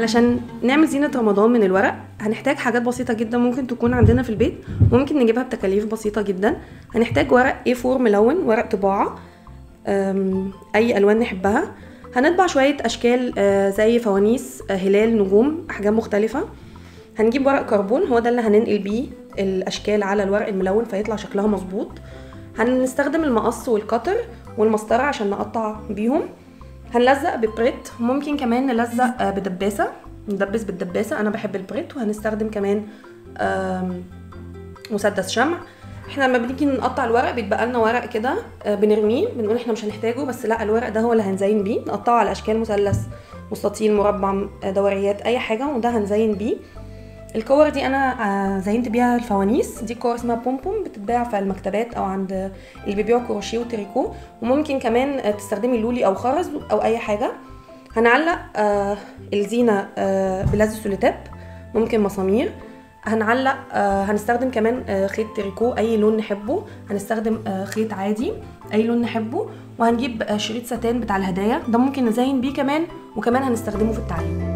علشان نعمل زينة رمضان من الورق هنحتاج حاجات بسيطة جدا ممكن تكون عندنا في البيت وممكن نجيبها بتكاليف بسيطة جدا هنحتاج ورق A4 ملون ورق طباعة أم، أي ألوان نحبها هنطبع شوية أشكال آه، زي فوانيس آه، هلال نجوم أحجام مختلفة هنجيب ورق كربون هو ده اللي هننقل بيه الأشكال على الورق الملون فيطلع شكلها مظبوط هنستخدم المقص والقطر والمسطرة عشان نقطع بيهم هنلزق ببريت ممكن كمان نلزق آه، بدباسة ندبس بالدباسة أنا بحب البريت وهنستخدم كمان آم، مسدس شمع احنا لما بنيجي نقطع الورق بيتبقى لنا ورق كده آه، بنرميه بنقول احنا مش هنحتاجه بس لا الورق ده هو اللي هنزين بيه نقطعه على اشكال مثلث مستطيل مربع آه، دوريات اي حاجه وده هنزين بيه الكور دي انا آه، زينت بيها الفوانيس دي كور اسمها بوم بوم بتتباع في المكتبات او عند اللي بيبيعوا كروشيه وتريكو وممكن كمان آه، تستخدمي لولي او خرز او اي حاجه هنعلق آه، الزينه آه، بلزق سوليتاب ممكن مسامير هنعلق آه، هنستخدم كمان آه، خيط تريكو اي لون نحبه هنستخدم آه، خيط عادي اي لون نحبه وهنجيب آه، شريط ستان بتاع الهدايا ده ممكن نزين بيه كمان وكمان هنستخدمه في التعليم